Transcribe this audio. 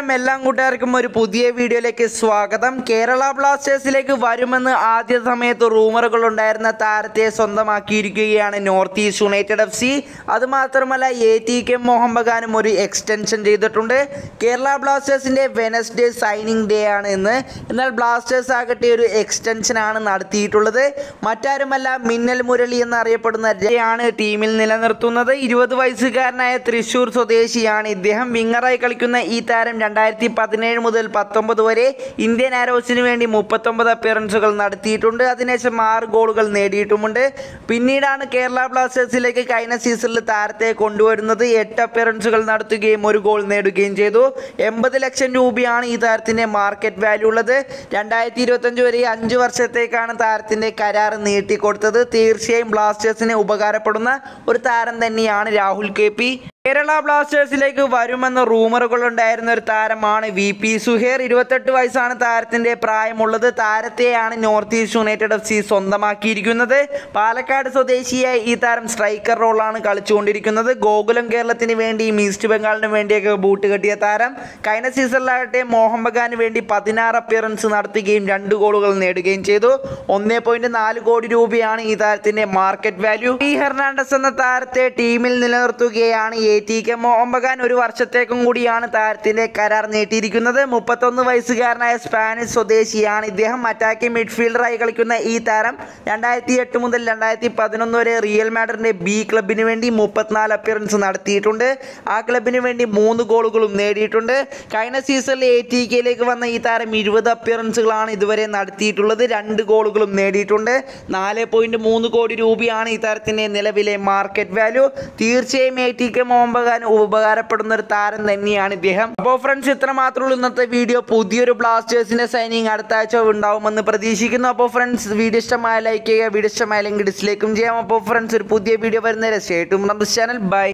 നമസ്കാരം എല്ലാ കൂട്ടുകാർക്കും ഒരു പുതിയ വീഡിയോയിലേക്ക് സ്വാഗതം കേരള ബ്ലാസ്റ്റേഴ്സിലേക്ക് വരുമെന്ന് ആദ്യ സമയത്ത് റൂമറുകൾ ഉണ്ടായിരുന്ന താരത്തെ സ്വന്തമാക്കിയിരിക്കുകയാണ് North East United F C അതുമാത്രമല്ല എ ടി കെ മോഹൻ ബഗാനും ഒരു എക്സ്റ്റൻഷൻ ചെയ്തിട്ടുണ്ട് കേരള ബ്ലാസ്റ്റേഴ്സിന്റെ വെനസ്ഡേ സൈനിങ് ഡേ ആണ് ഇന്ന് എന്നാൽ ബ്ലാസ്റ്റേഴ്സ് ആകട്ടെ ഒരു എക്സ്റ്റൻഷൻ ആണ് നടത്തിയിട്ടുള്ളത് മറ്റാരുമല്ല മിന്നൽ മുരളി എന്നറിയപ്പെടുന്ന രയാണ് ടീമിൽ നിലനിർത്തുന്നത് ഇരുപത് വയസ്സുകാരനായ തൃശൂർ സ്വദേശിയാണ് ഇദ്ദേഹം വിങ്ങറായി കളിക്കുന്ന ഈ താരം രണ്ടായിരത്തി പതിനേഴ് മുതൽ പത്തൊമ്പത് വരെ ഇന്ത്യൻ ആരോസിന് വേണ്ടി മുപ്പത്തൊമ്പത് അപ്പിയറൻസുകൾ നടത്തിയിട്ടുണ്ട് അതിനുശേഷം ആറ് ഗോളുകൾ നേടിയിട്ടുമുണ്ട് പിന്നീടാണ് കേരള ബ്ലാസ്റ്റേഴ്സിലേക്ക് കഴിഞ്ഞ സീസണിൽ താരത്തെ കൊണ്ടുവരുന്നത് എട്ട് അപ്പിയറൻസുകൾ നടത്തുകയും ഒരു ഗോൾ നേടുകയും ചെയ്തു എൺപത് ലക്ഷം രൂപയാണ് ഈ താരത്തിൻ്റെ മാർക്കറ്റ് വാല്യൂ ഉള്ളത് രണ്ടായിരത്തി ഇരുപത്തഞ്ച് വരെ അഞ്ച് വർഷത്തേക്കാണ് താരത്തിൻ്റെ കരാർ നീട്ടിക്കൊടുത്തത് തീർച്ചയായും ബ്ലാസ്റ്റേഴ്സിന് ഉപകാരപ്പെടുന്ന ഒരു താരം തന്നെയാണ് രാഹുൽ കെ പി കേരള ബ്ലാസ്റ്റേഴ്സിലേക്ക് വരുമെന്ന് റൂമറുകൾ ഉണ്ടായിരുന്ന ഒരു താരമാണ് വി പി സുഹേർ ഇരുപത്തെട്ട് വയസ്സാണ് താരത്തിന്റെ പ്രായമുള്ളത് താരത്തെയാണ് North East United F C സ്വന്തമാക്കിയിരിക്കുന്നത് പാലക്കാട് സ്വദേശിയായ ഈ താരം സ്ട്രൈക്കർ റോളാണ് കളിച്ചുകൊണ്ടിരിക്കുന്നത് ഗോകുലം കേരളത്തിന് വേണ്ടിയും ഈസ്റ്റ് ബംഗാളിന് വേണ്ടിയൊക്കെ ബൂട്ട് കെട്ടിയ താരം കഴിഞ്ഞ സീസണിലാകട്ടെ മോഹൻ ബഗാന് വേണ്ടി പതിനാറ് അപ്പിയറൻസ് നടത്തുകയും രണ്ട് ഗോളുകൾ നേടുകയും ചെയ്തു ഒന്നേ പോയിന്റ് നാല് കോടി രൂപയാണ് ഈ താരത്തിന്റെ മാർക്കറ്റ് വാല്യൂ ഈ ഹെർണാണ്ടസ് എന്ന താരത്തെ ടീമിൽ നിലനിർത്തുകയാണ് A T K Mohan Bagan ഒരു വർഷത്തേക്കും കൂടിയാണ് താരത്തിന്റെ കരാർ നീട്ടിയിരിക്കുന്നത് മുപ്പത്തൊന്ന് വയസ്സുകാരനായ സ്പാനിഷ് സ്വദേശിയാണ് ഇദ്ദേഹം അറ്റാക്കിംഗ് മിഡ്ഫീൽഡറായി കളിക്കുന്ന ഈ താരം രണ്ടായിരത്തി എട്ട് മുതൽ രണ്ടായിരത്തി പതിനൊന്ന് വരെ റിയൽ മാഡറിന്റെ ബി ക്ലബിന് വേണ്ടി മുപ്പത്തിനാല് അപ്പിയറൻസ് നടത്തിയിട്ടുണ്ട് ആ ക്ലബിന് വേണ്ടി മൂന്ന് ഗോളുകളും നേടിയിട്ടുണ്ട് കഴിഞ്ഞ സീസണിൽ എ ടി കെയിലേക്ക് വന്ന ഈ താരം ഇരുപത് അപ്പിയറൻസുകളാണ് ഇതുവരെ നടത്തിയിട്ടുള്ളത് രണ്ട് ഗോളുകളും നേടിയിട്ടുണ്ട് നാല് പോയിന്റ് മൂന്ന് കോടി രൂപയാണ് ഈ താരത്തിന്റെ നിലവിലെ മാർക്കറ്റ് വാല്യൂ തീർച്ചയായും A T K Mohan Bagan ഉപകാരപ്പെടുന്ന ഒരു താരം തന്നെയാണ് ഇദ്ദേഹം അപ്പോൾ ഫ്രണ്ട്സ് ഇത്ര മാത്രമേ ഉള്ളൂ ഇന്നത്തെ വീഡിയോ പുതിയൊരു ബ്ലാസ്റ്റേഴ്സിന്റെ സൈനിങ് അടുത്ത ആഴ്ച ഉണ്ടാവുമെന്ന് പ്രതീക്ഷിക്കുന്നു അപ്പോൾ ഫ്രണ്ട്സ് വീഡിയോ ഇഷ്ടമായ ലൈക്ക് ചെയ്യുക വീഡിയോ ഇഷ്ടമായില്ലെങ്കിൽ ഡിസ്ലൈക്കും ചെയ്യാം അപ്പോൾ ഫ്രണ്ട്സ് ഒരു പുതിയ വീഡിയോ വരുന്നവരെ സ്റ്റേറ്റും നമ്മുടെ ചാനൽ ബൈ